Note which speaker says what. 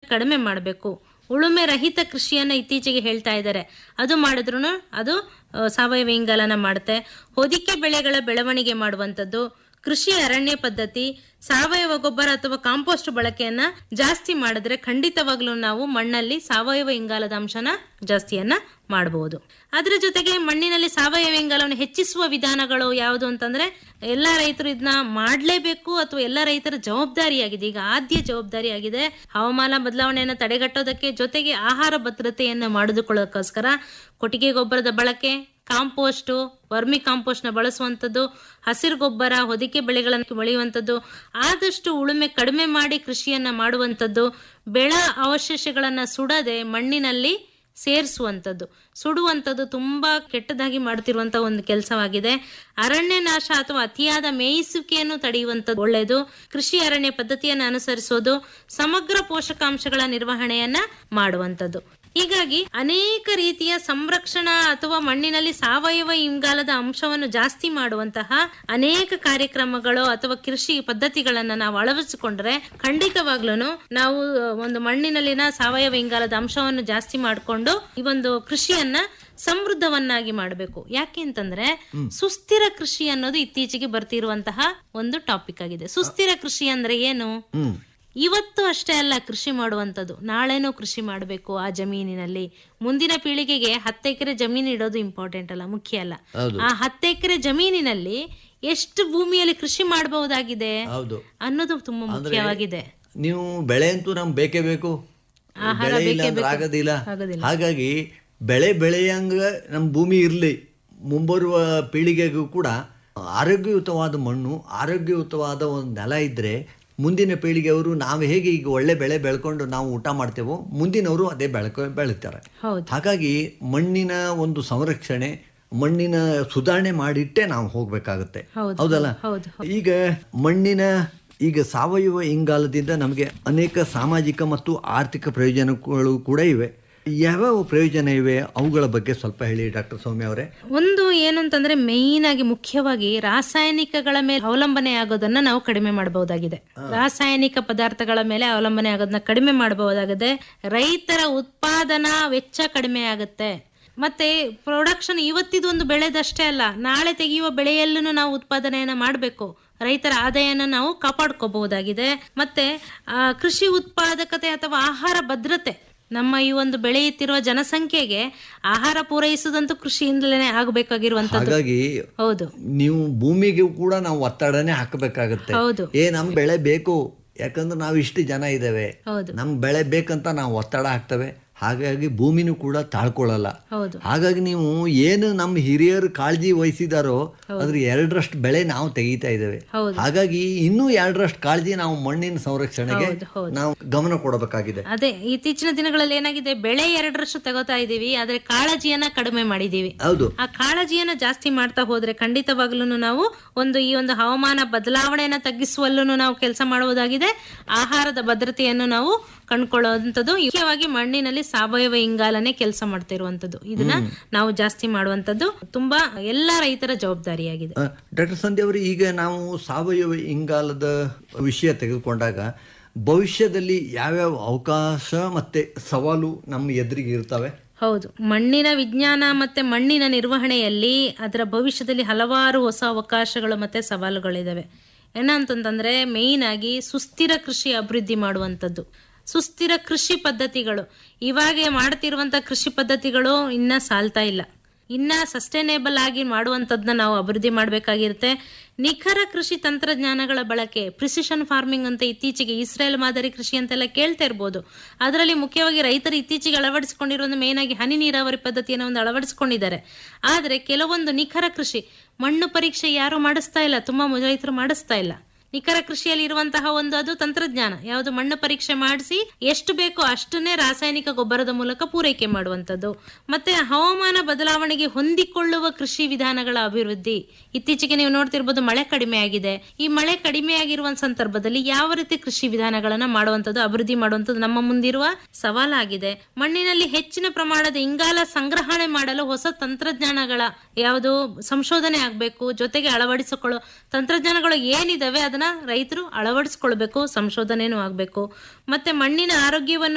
Speaker 1: ಕಡಿಮೆ ಮಾಡಬೇಕು ಉಳುಮೆ ರಹಿತ ಕೃಷಿಯನ್ನ ಇತ್ತೀಚೆಗೆ ಹೇಳ್ತಾ ಇದ್ದಾರೆ ಅದು ಮಾಡಿದ್ರು ಅದು ಆ, ಸಾವಯವ ಇಂಗಾಲನ ಮಾಡುತ್ತೆ ಹೊದಿಕೆ ಬೆಳೆಗಳ ಬೆಳವಣಿಗೆ ಮಾಡುವಂಥದ್ದು ಕೃಷಿ ಅರಣ್ಯ ಪದ್ಧತಿ ಸಾವಯವ ಗೊಬ್ಬರ ಅಥವಾ ಕಾಂಪೋಸ್ಟ್ ಬಳಕೆಯನ್ನ ಜಾಸ್ತಿ ಮಾಡಿದ್ರೆ ಖಂಡಿತವಾಗ್ಲೂ ನಾವು ಮಣ್ಣಲ್ಲಿ ಸಾವಯವ ಇಂಗಾಲದ ಅಂಶನ ಜಾಸ್ತಿಯನ್ನ ಮಾಡಬಹುದು ಅದ್ರ ಜೊತೆಗೆ ಮಣ್ಣಿನಲ್ಲಿ ಸಾವಯವ ಇಂಗಾಲವನ್ನು ಹೆಚ್ಚಿಸುವ ವಿಧಾನಗಳು ಯಾವುದು ಅಂತಂದ್ರೆ ಎಲ್ಲಾ ರೈತರು ಇದನ್ನ ಮಾಡ್ಲೇಬೇಕು ಅಥವಾ ಎಲ್ಲ ರೈತರ ಜವಾಬ್ದಾರಿಯಾಗಿದೆ ಈಗ ಆದ್ಯ ಜವಾಬ್ದಾರಿಯಾಗಿದೆ ಹವಾಮಾನ ಬದಲಾವಣೆಯನ್ನು ತಡೆಗಟ್ಟೋದಕ್ಕೆ ಜೊತೆಗೆ ಆಹಾರ ಭದ್ರತೆಯನ್ನು ಮಾಡಿದುಕೊಳ್ಳೋದಕ್ಕೋಸ್ಕರ ಕೊಟ್ಟಿಗೆ ಗೊಬ್ಬರದ ಬಳಕೆ ಕಾಂಪೋಸ್ಟು ವರ್ಮಿ ಕಾಂಪೋಸ್ಟ್ನ ಬಳಸುವಂಥದ್ದು ಹಸಿರು ಗೊಬ್ಬರ ಹೊದಿಕೆ ಬೆಳೆಗಳನ್ನು ಬೆಳೆಯುವಂಥದ್ದು ಆದಷ್ಟು ಉಳುಮೆ ಕಡಿಮೆ ಮಾಡಿ ಕೃಷಿಯನ್ನ ಮಾಡುವಂಥದ್ದು ಬೆಳ ಅವಶೇಷಗಳನ್ನ ಸುಡದೆ ಮಣ್ಣಿನಲ್ಲಿ ಸೇರಿಸುವಂಥದ್ದು ಸುಡುವಂಥದ್ದು ತುಂಬಾ ಕೆಟ್ಟದಾಗಿ ಮಾಡ್ತಿರುವಂತ ಒಂದು ಕೆಲಸವಾಗಿದೆ ಅರಣ್ಯ ನಾಶ ಅಥವಾ ಅತಿಯಾದ ಮೇಯಿಸುವಿಕೆಯನ್ನು ತಡೆಯುವಂಥದ್ದು ಒಳ್ಳೆಯದು ಕೃಷಿ ಅರಣ್ಯ ಪದ್ಧತಿಯನ್ನು ಅನುಸರಿಸೋದು ಸಮಗ್ರ ಪೋಷಕಾಂಶಗಳ ನಿರ್ವಹಣೆಯನ್ನ ಮಾಡುವಂಥದ್ದು ಹೀಗಾಗಿ ಅನೇಕ ರೀತಿಯ ಸಂರಕ್ಷಣಾ ಅಥವಾ ಮಣ್ಣಿನಲ್ಲಿ ಸಾವಯವ ಇಂಗಾಲದ ಅಂಶವನ್ನು ಜಾಸ್ತಿ ಮಾಡುವಂತಹ ಅನೇಕ ಕಾರ್ಯಕ್ರಮಗಳು ಅಥವಾ ಕೃಷಿ ಪದ್ಧತಿಗಳನ್ನ ನಾವು ಅಳವಡಿಸಿಕೊಂಡ್ರೆ ಖಂಡಿತವಾಗ್ಲೂ ನಾವು ಒಂದು ಮಣ್ಣಿನಲ್ಲಿನ ಸಾವಯವ ಇಂಗಾಲದ ಅಂಶವನ್ನು ಜಾಸ್ತಿ ಮಾಡಿಕೊಂಡು ಈ ಒಂದು ಕೃಷಿಯನ್ನ ಸಮೃದ್ಧವನ್ನಾಗಿ ಮಾಡಬೇಕು ಯಾಕೆ ಅಂತಂದ್ರೆ ಸುಸ್ಥಿರ ಕೃಷಿ ಅನ್ನೋದು ಇತ್ತೀಚೆಗೆ ಬರ್ತಿರುವಂತಹ ಒಂದು ಟಾಪಿಕ್ ಆಗಿದೆ ಸುಸ್ಥಿರ ಕೃಷಿ ಅಂದ್ರೆ ಏನು
Speaker 2: ಹ್ಮ್
Speaker 1: ಇವತ್ತು ಅಷ್ಟೇ ಅಲ್ಲ ಕೃಷಿ ಮಾಡುವಂಥದ್ದು ನಾಳೆನೂ ಕೃಷಿ ಮಾಡಬೇಕು ಆ ಜಮೀನಿನಲ್ಲಿ ಮುಂದಿನ ಪೀಳಿಗೆಗೆ ಹತ್ತು ಎಕರೆ ಜಮೀನು ಇಡೋದು ಇಂಪಾರ್ಟೆಂಟ್ ಅಲ್ಲ ಮುಖ್ಯ ಅಲ್ಲ
Speaker 2: ಹೌದು.
Speaker 1: ಆ ಹತ್ತು ಎಕರೆ ಜಮೀನಿನಲ್ಲಿ ಎಷ್ಟು ಭೂಮಿಯಲ್ಲಿ ಕೃಷಿ ಮಾಡಬಹುದಾಗಿದೆ
Speaker 2: ಹೌದು
Speaker 1: ಅನ್ನೋದು ತುಂಬಾ ಮುಖ್ಯವಾಗಿದೆ
Speaker 2: ನೀವು ಬೆಳೆ ಅಂತೂ ನಮ್ಗೆ ಬೇಕೇ ಬೇಕು
Speaker 1: ಆಹಾರ
Speaker 2: ಬೆಳೆ ಇಲ್ಲ
Speaker 1: ಬೇಕೇ
Speaker 2: ಅಂದ್ರೆ
Speaker 1: ಬೇಕು.
Speaker 2: ಆಗೋದಿಲ್ಲ
Speaker 1: ಆಗೋದಿಲ್ಲ.
Speaker 2: ಹಾಗಾಗಿ ಬೆಳೆ ಬೆಳೆಯಂಗ ನಮ್ಮ ಭೂಮಿ ಇರಲಿ ಮುಂಬರುವ ಪೀಳಿಗೆಗೂ ಕೂಡ ಆರೋಗ್ಯಯುತವಾದ ಮಣ್ಣು ಆರೋಗ್ಯಯುತವಾದ ಒಂದು ನೆಲ ಇದ್ದರೆ ಮುಂದಿನ ಪೀಳಿಗೆಯವರು ನಾವು ಹೇಗೆ ಈಗ ಒಳ್ಳೆ ಬೆಳೆ ಬೆಳ್ಕೊಂಡು ನಾವು ಊಟ ಮಾಡ್ತೇವೋ ಮುಂದಿನವರು ಅದೇ ಬೆಳ್ಕೊ ಬೆಳೀತಾರೆ
Speaker 1: ಹೌದು
Speaker 2: ಹಾಗಾಗಿ ಮಣ್ಣಿನ ಒಂದು ಸಂರಕ್ಷಣೆ ಮಣ್ಣಿನ ಸುಧಾರಣೆ ಮಾಡಿಟ್ಟೆ ನಾವು ಹೋಗ್ಬೇಕಾಗತ್ತೆ
Speaker 1: ಹೌದು,
Speaker 2: ಹೌದಲ್ಲ
Speaker 1: ಹೌದು,
Speaker 2: ಈಗ ಮಣ್ಣಿನ ಈಗ ಸಾವಯವ ಇಂಗಾಲದಿಂದ ನಮಗೆ ಅನೇಕ ಸಾಮಾಜಿಕ ಮತ್ತು ಆರ್ಥಿಕ ಪ್ರಯೋಜನಗಳು ಕೂಡ ಇವೆ ಯಾವ್ಯಾವ ಪ್ರಯೋಜನ ಇವೆ ಅವುಗಳ ಬಗ್ಗೆ ಸ್ವಲ್ಪ ಹೇಳಿ ಡಾಕ್ಟರ್ ಸೌಮ್ಯ ಅವರೇ
Speaker 1: ಒಂದು ಏನು ಅಂತಂದ್ರೆ ಮೇಯ್ನ್ ಆಗಿ ಮುಖ್ಯವಾಗಿ ರಾಸಾಯನಿಕಗಳ ಮೇಲೆ ಅವಲಂಬನೆ ಆಗೋದನ್ನ ನಾವು ಕಡಿಮೆ ಮಾಡಬಹುದಾಗಿದೆ ರಾಸಾಯನಿಕ ಪದಾರ್ಥಗಳ ಮೇಲೆ ಅವಲಂಬನೆ ಆಗೋದನ್ನ ಕಡಿಮೆ ಮಾಡಬಹುದಾಗಿದೆ ರೈತರ ಉತ್ಪಾದನಾ ವೆಚ್ಚ ಕಡಿಮೆ ಆಗುತ್ತೆ ಮತ್ತೆ ಪ್ರೊಡಕ್ಷನ್ ಇವತ್ತಿದು ಒಂದು ಬೆಳೆದಷ್ಟೇ ಅಲ್ಲ ನಾಳೆ ತೆಗೆಯುವ ಬೆಳೆಯಲ್ಲೂ ನಾವು ಉತ್ಪಾದನೆಯನ್ನ ಮಾಡಬೇಕು ರೈತರ ಆದಾಯನ ನಾವು ಕಾಪಾಡ್ಕೋಬಹುದಾಗಿದೆ ಮತ್ತೆ ಆ, ಕೃಷಿ ಉತ್ಪಾದಕತೆ ಅಥವಾ ಆಹಾರ ಭದ್ರತೆ ನಮ್ಮ ಈ ಒಂದು ಬೆಳೆಯುತ್ತಿರುವ ಜನಸಂಖ್ಯೆಗೆ ಆಹಾರ ಪೂರೈಸುವುದಂತೂ ಕೃಷಿಯಿಂದಲೇ ಆಗಬೇಕಾಗಿರುವಂತದ್ದು
Speaker 2: ಹಾಗಾಗಿ
Speaker 1: ಹೌದು
Speaker 2: ನೀವು ಭೂಮಿಗೆ ಕೂಡ ನಾವು ಒತ್ತಡನೇ ಹಾಕಬೇಕಾಗತ್ತೆ
Speaker 1: ಹೌದು
Speaker 2: ಏ ನಮ್ ಬೆಳೆ ಬೇಕು ಯಾಕಂದ್ರೆ ನಾವು ಇಷ್ಟು ಜನ ಇದ್ದೇವೆ
Speaker 1: ಹೌದು
Speaker 2: ನಮ್ ಬೆಳೆ ಬೇಕಂತ ನಾವು ಒತ್ತಡ ಹಾಕ್ತೇವೆ ಹಾಗಾಗಿ ಭೂಮಿನೂ ಕೂಡ ತಾಳ್ಕೊಳ್ಳಲ್ಲ
Speaker 1: ಹೌದು
Speaker 2: ಹಾಗಾಗಿ ನೀವು ಏನು ನಮ್ಮ ಹಿರಿಯರು ಕಾಳಜಿ ವಹಿಸಿದಾರೋ ಅದ್ರ ಎರಡರಷ್ಟು ಬೆಳೆ ನಾವು ತೆಗಿತಾ ಇದ್ದೇವೆ
Speaker 1: ಹೌದು.
Speaker 2: ಹಾಗಾಗಿ ಇನ್ನೂ ಎರಡರಷ್ಟು ಕಾಳಜಿ ನಾವು ಮಣ್ಣಿನ ಸಂರಕ್ಷಣೆಗೆ
Speaker 1: ಹೌದು, ಹೌದು.
Speaker 2: ನಾವು ಗಮನ ಕೊಡಬೇಕಾಗಿದೆ
Speaker 1: ಅದೇ ಇತ್ತೀಚಿನ ದಿನಗಳಲ್ಲಿ ಏನಾಗಿದೆ ಬೆಳೆ ಎರಡರಷ್ಟು ತಗೋತಾ ಇದೀವಿ ಆದ್ರೆ ಕಾಳಜಿಯನ್ನ ಕಡಿಮೆ ಮಾಡಿದೀವಿ
Speaker 2: ಹೌದು
Speaker 1: ಆ ಕಾಳಜಿಯನ್ನ ಜಾಸ್ತಿ ಮಾಡ್ತಾ ಹೋದ್ರೆ ಖಂಡಿತವಾಗ್ಲೂ ನಾವು ಒಂದು ಈ ಒಂದು ಹವಾಮಾನ ಬದಲಾವಣೆಯನ್ನ ತಗ್ಗಿಸುವಲ್ಲೂ ನಾವು ಕೆಲಸ ಮಾಡುವುದಾಗಿದೆ ಆಹಾರದ ಭದ್ರತೆಯನ್ನು ನಾವು ಕಂಡ್ಕೊಳ್ಳುವಂಥದ್ದು ಮುಖ್ಯವಾಗಿ ಮಣ್ಣಿನಲ್ಲಿ ಸಾವಯವ ಇಂಗಾಲನೆ ಕೆಲಸ ಮಾಡ್ತಾ ಇರುವಂತದ್ದು ಇದನ್ನ ನಾವು ಜಾಸ್ತಿ ಮಾಡುವಂತದ್ದು ತುಂಬಾ ಎಲ್ಲಾ ರೈತರ ಜವಾಬ್ದಾರಿಯಾಗಿದೆ
Speaker 2: ಡಾಕ್ಟರ್ ಸಂಧ್ಯಾ ಅವರು ಈಗ ನಾವು ಸಾವಯವ ಇಂಗಾಲದ ವಿಷಯ ತೆಗೆದುಕೊಂಡಾಗ ಭವಿಷ್ಯದಲ್ಲಿ ಯಾವ್ಯಾವ ಅವಕಾಶ ಮತ್ತೆ ಸವಾಲು ನಮ್ಮ ಎದುರಿಗೆ ಇರ್ತವೆ
Speaker 1: ಹೌದು ಮಣ್ಣಿನ ವಿಜ್ಞಾನ ಮತ್ತೆ ಮಣ್ಣಿನ ನಿರ್ವಹಣೆಯಲ್ಲಿ ಅದರ ಭವಿಷ್ಯದಲ್ಲಿ ಹಲವಾರು ಹೊಸ ಅವಕಾಶಗಳು ಮತ್ತೆ ಸವಾಲುಗಳಿದಾವೆ ಏನಂತಂತಂದ್ರೆ ಮೇಯ್ನ್ ಆಗಿ ಸುಸ್ಥಿರ ಕೃಷಿ ಅಭಿವೃದ್ಧಿ ಮಾಡುವಂಥದ್ದು ಸುಸ್ಥಿರ ಕೃಷಿ ಪದ್ಧತಿಗಳು ಇವಾಗ ಮಾಡ್ತಿರುವಂತ ಕೃಷಿ ಪದ್ಧತಿಗಳು ಇನ್ನ ಸಾಲ್ತಾ ಇಲ್ಲ ಇನ್ನ ಸಸ್ಟೈನೇಬಲ್ ಆಗಿ ಮಾಡುವಂಥದ್ದನ್ನ ನಾವು ಅಭಿವೃದ್ಧಿ ಮಾಡಬೇಕಾಗಿರುತ್ತೆ ನಿಖರ ಕೃಷಿ ತಂತ್ರಜ್ಞಾನಗಳ ಬಳಕೆ ಪ್ರಿಸಿಷನ್ ಫಾರ್ಮಿಂಗ್ ಅಂತ ಇತ್ತೀಚೆಗೆ ಇಸ್ರೇಲ್ ಮಾದರಿ ಕೃಷಿ ಅಂತೆಲ್ಲ ಕೇಳ್ತಾ ಇರ್ಬೋದು ಅದರಲ್ಲಿ ಮುಖ್ಯವಾಗಿ ರೈತರು ಇತ್ತೀಚೆಗೆ ಅಳವಡಿಸಿಕೊಂಡಿರೋದು ಮೇನ್ ಆಗಿ ಹನಿ ನೀರಾವರಿ ಪದ್ಧತಿಯನ್ನು ಒಂದು ಅಳವಡಿಸಿಕೊಂಡಿದ್ದಾರೆ ಆದರೆ ಕೆಲವೊಂದು ನಿಖರ ಕೃಷಿ ಮಣ್ಣು ಪರೀಕ್ಷೆ ಯಾರು ಮಾಡಿಸ್ತಾ ಇಲ್ಲ ತುಂಬಾ ರೈತರು ಮಾಡಿಸ್ತಾ ಇಲ್ಲ ನಿಖರ ಕೃಷಿಯಲ್ಲಿ ಇರುವಂತಹ ಒಂದು ಅದು ತಂತ್ರಜ್ಞಾನ ಯಾವುದು ಮಣ್ಣು ಪರೀಕ್ಷೆ ಮಾಡಿಸಿ ಎಷ್ಟು ಬೇಕೋ ಅಷ್ಟನ್ನೇ ರಾಸಾಯನಿಕ ಗೊಬ್ಬರದ ಮೂಲಕ ಪೂರೈಕೆ ಮಾಡುವಂಥದ್ದು ಮತ್ತೆ ಹವಾಮಾನ ಬದಲಾವಣೆಗೆ ಹೊಂದಿಕೊಳ್ಳುವ ಕೃಷಿ ವಿಧಾನಗಳ ಅಭಿವೃದ್ಧಿ ಇತ್ತೀಚೆಗೆ ನೀವು ನೋಡ್ತಿರ್ಬೋದು ಮಳೆ ಕಡಿಮೆ ಆಗಿದೆ ಈ ಮಳೆ ಕಡಿಮೆ ಆಗಿರುವ ಸಂದರ್ಭದಲ್ಲಿ ಯಾವ ರೀತಿ ಕೃಷಿ ವಿಧಾನಗಳನ್ನ ಮಾಡುವಂಥದ್ದು ಅಭಿವೃದ್ಧಿ ಮಾಡುವಂಥದ್ದು ನಮ್ಮ ಮುಂದಿರುವ ಸವಾಲಾಗಿದೆ ಮಣ್ಣಿನಲ್ಲಿ ಹೆಚ್ಚಿನ ಪ್ರಮಾಣದ ಇಂಗಾಲ ಸಂಗ್ರಹಣೆ ಮಾಡಲು ಹೊಸ ತಂತ್ರಜ್ಞಾನಗಳ ಯಾವುದು ಸಂಶೋಧನೆ ಆಗಬೇಕು ಜೊತೆಗೆ ಅಳವಡಿಸಿಕೊಳ್ಳೋ ತಂತ್ರಜ್ಞಾನಗಳು ಏನಿದಾವೆ ಅದನ್ನ ರೈತರು ಅಳವಡಿಸ್ಕೊಳ್ಬೇಕು ಸಂಶೋಧನೆನೂ ಆಗಬೇಕು ಮತ್ತೆ ಮಣ್ಣಿನ ಆರೋಗ್ಯವನ್ನು